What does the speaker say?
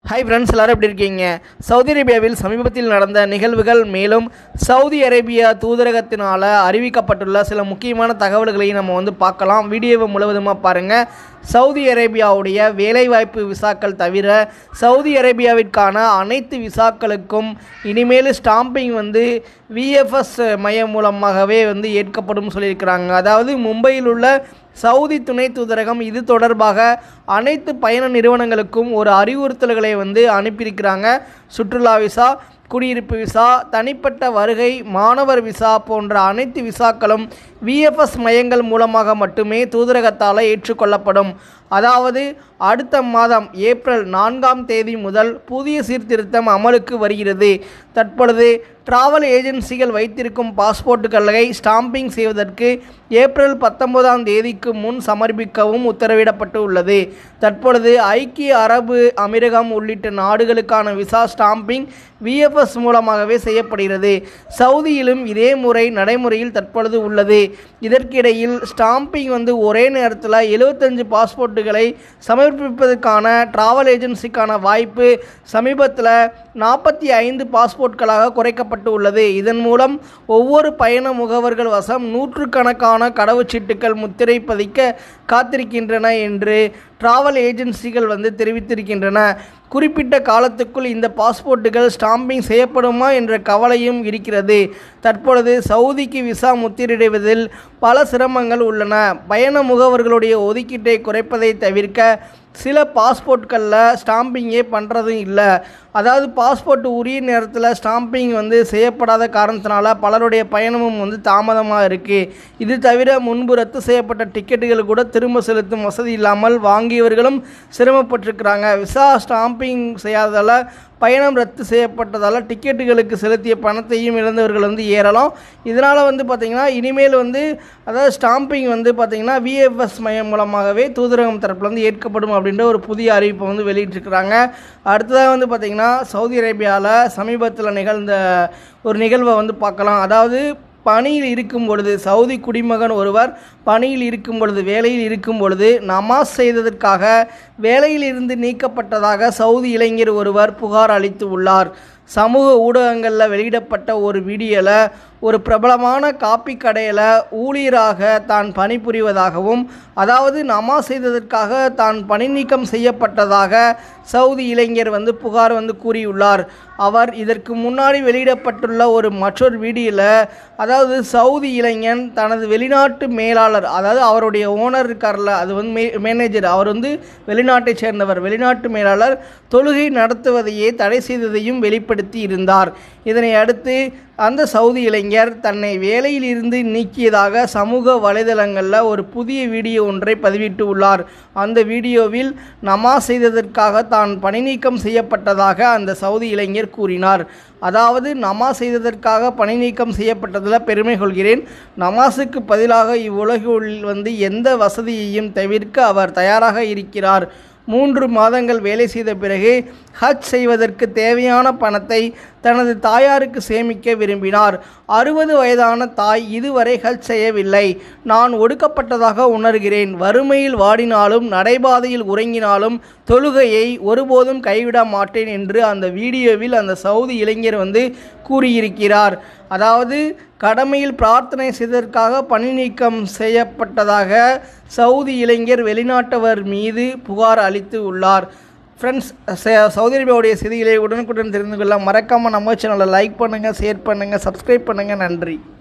hi friends எல்லாரும் எப்படி இருக்கீங்க சவுதி அரேபியாவில் சமீபத்தில் நடந்த நிகழ்வுகள் மேலும் சவுதி அரேபியா தூதரகத்தினால் அறிவிக்கப்பட்டுள்ள சில முக்கியமான தகவல்களையும் நம்ம வந்து பார்க்கலாம் வீடியோவை முழுவதுமாக பாருங்கள் சவுதி அரேபியாவுடைய வேலைவாய்ப்பு விசாக்கள் தவிர சவுதி அரேபியாவிற்கான அனைத்து விசாக்களுக்கும் இனிமேல் ஸ்டாம்பிங் வந்து விஎஃப்எஸ் மையம் மூலமாகவே வந்து ஏற்கப்படும் சொல்லியிருக்கிறாங்க அதாவது மும்பையில் உள்ள சவுதி துணை தூதரகம் இது தொடர்பாக அனைத்து பயண நிறுவனங்களுக்கும் ஒரு அறிவுறுத்தல்களை வந்து அனுப்பியிருக்கிறாங்க சுற்றுலா விசா குடியிருப்பு விசா தனிப்பட்ட வருகை மாணவர் விசா போன்ற அனைத்து விசாக்களும் விஎஃப்எஸ் மையங்கள் மூலமாக மட்டுமே தூதரகத்தால் ஏற்றுக்கொள்ளப்படும் அதாவது அடுத்த மாதம் ஏப்ரல் நான்காம் தேதி முதல் புதிய சீர்திருத்தம் அமலுக்கு வருகிறது தற்பொழுது டிராவல் ஏஜென்சிகள் வைத்திருக்கும் பாஸ்போர்ட்டுகளை ஸ்டாம்பிங் செய்வதற்கு ஏப்ரல் பத்தொன்பதாம் தேதிக்கு முன் சமர்ப்பிக்கவும் உத்தரவிடப்பட்டு உள்ளது தற்பொழுது ஐக்கிய அரபு அமீரகம் உள்ளிட்ட நாடுகளுக்கான விசா ஸ்டாம்பிங் விஎஃப்எஸ் மூலமாகவே செய்யப்படுகிறது சவுதியிலும் இதே முறை நடைமுறையில் தற்பொழுது உள்ளது இதற்கிடையில் ஸ்டாம்பிங் வந்து ஒரே நேரத்தில் எழுபத்தஞ்சு பாஸ்போர்ட்டுகளை சமர்ப்பிப்பதற்கான டிராவல் ஏஜென்சிக்கான வாய்ப்பு சமீபத்தில் நாற்பத்தி ஐந்து பாஸ்போர்ட்களாக குறைக்கப்பட்டு உள்ளது இதன் மூலம் ஒவ்வொரு பயண முகவர்கள் வசம் நூற்றுக்கணக்கான கடவுச்சீட்டுகள் முத்திரை பதிக்க காத்திருக்கின்றன என்று டிராவல் ஏஜென்சிகள் வந்து தெரிவித்திருக்கின்றன குறிப்பிட்ட காலத்துக்குள் இந்த பாஸ்போர்ட்டுகள் ஸ்டாம்பிங் செய்யப்படுமா என்ற கவலையும் இருக்கிறது தற்பொழுது சவுதிக்கு விசா முத்திரையிடுவதில் பல சிரமங்கள் உள்ளன பயண முகவர்களுடைய ஒதுக்கீட்டை குறைப்பதை தவிர்க்க சில பாஸ்போர்ட்களில் ஸ்டாம்பிங்கே பண்ணுறதும் இல்லை அதாவது பாஸ்போர்ட் உரிய நேரத்தில் ஸ்டாம்பிங் வந்து செய்யப்படாத காரணத்தினால பலருடைய பயணமும் வந்து தாமதமாக இருக்குது இது தவிர முன்பு ரத்து செய்யப்பட்ட டிக்கெட்டுகள் கூட திரும்ப செலுத்தும் வசதி இல்லாமல் வாங்கியவர்களும் சிரமப்பட்டிருக்கிறாங்க விசா ஸ்டாம்பிங் செய்யாததால் பயணம் ரத்து செய்யப்பட்டதால் டிக்கெட்டுகளுக்கு செலுத்திய பணத்தையும் இழந்தவர்கள் வந்து ஏறலாம் இதனால் வந்து பார்த்திங்கன்னா இனிமேல் வந்து அதாவது ஸ்டாம்பிங் வந்து பார்த்திங்கன்னா விஎஃப்எஸ் மையம் மூலமாகவே தூதரகம் தரப்பில் வந்து ஏற்கப்படும் அப்படின்ற ஒரு புதிய அறிவிப்பை வந்து வெளியிட்டிருக்கிறாங்க அடுத்ததாக வந்து பார்த்திங்கன்னா சவுதி அரேபியாவில் சமீபத்தில் நிகழ்ந்த ஒரு நிகழ்வை வந்து பார்க்கலாம் அதாவது பணியில் இருக்கும் பொழுது சவுதி குடிமகன் ஒருவர் பணியில் இருக்கும் பொழுது வேலையில் இருக்கும் பொழுது நமாஸ் செய்ததற்காக வேலையில் இருந்து நீக்கப்பட்டதாக சவுதி இளைஞர் ஒருவர் புகார் அளித்து உள்ளார் சமூக ஊடகங்களில் வெளியிடப்பட்ட ஒரு வீடியோவில் ஒரு பிரபலமான காப்பி கடையில் ஊழியராக தான் பணிபுரிவதாகவும் அதாவது நமாஸ் செய்ததற்காக தான் பணி நீக்கம் செய்யப்பட்டதாக சவுதி இளைஞர் வந்து புகார் வந்து கூறியுள்ளார் அவர் இதற்கு முன்னாடி வெளியிடப்பட்டுள்ள ஒரு மற்றொரு வீடியோவில் அதாவது சவுதி இளைஞன் தனது வெளிநாட்டு மேலாளர் அதாவது அவருடைய ஓனர் இருக்கார்ல அது வந்து மே மேனேஜர் அவர் வந்து வெளிநாட்டை சேர்ந்தவர் வெளிநாட்டு மேலாளர் தொழுகை நடத்துவதையே தடை செய்ததையும் வெளிப்படுத்தி இருந்தார் இதனை அடுத்து அந்த சவுதி இளைஞர் தன்னை வேலையில் இருந்து நீக்கியதாக சமூக வலைதளங்களில் ஒரு புதிய வீடியோ ஒன்றை பதிவிட்டு உள்ளார் அந்த வீடியோவில் நமாஸ் செய்ததற்காக தான் பணி நீக்கம் செய்யப்பட்டதாக அந்த சவுதி இளைஞர் கூறினார் அதாவது நமாஸ் செய்ததற்காக பணி நீக்கம் செய்யப்பட்டதில் பெருமை கொள்கிறேன் நமாஸுக்கு பதிலாக இவ்வுலகில் வந்து எந்த வசதியையும் தவிர்க்க அவர் தயாராக இருக்கிறார் மூன்று மாதங்கள் வேலை செய்த பிறகு ஹஜ் செய்வதற்கு தேவையான பணத்தை தனது தாயாருக்கு சேமிக்க விரும்பினார் அறுபது வயதான தாய் இதுவரை ஹஜ் செய்யவில்லை நான் ஒடுக்கப்பட்டதாக உணர்கிறேன் வறுமையில் வாடினாலும் நடைபாதையில் உறங்கினாலும் தொழுகையை ஒருபோதும் கைவிட மாட்டேன் என்று அந்த வீடியோவில் அந்த சவுதி இளைஞர் வந்து கூறியிருக்கிறார் அதாவது கடமையில் பிரார்த்தனை செய்ததற்காக பணி நீக்கம் செய்யப்பட்டதாக சவுதி இளைஞர் வெளிநாட்டவர் மீது புகார் அளித்து உள்ளார் ஃப்ரெண்ட்ஸ் சவுதி அரேபியாவுடைய செய்திகளை உடனுக்குடன் தெரிந்து கொள்ள மறக்காமல் நம்ம சேனலை லைக் பண்ணுங்கள் ஷேர் பண்ணுங்கள் சப்ஸ்கிரைப் பண்ணுங்கள் நன்றி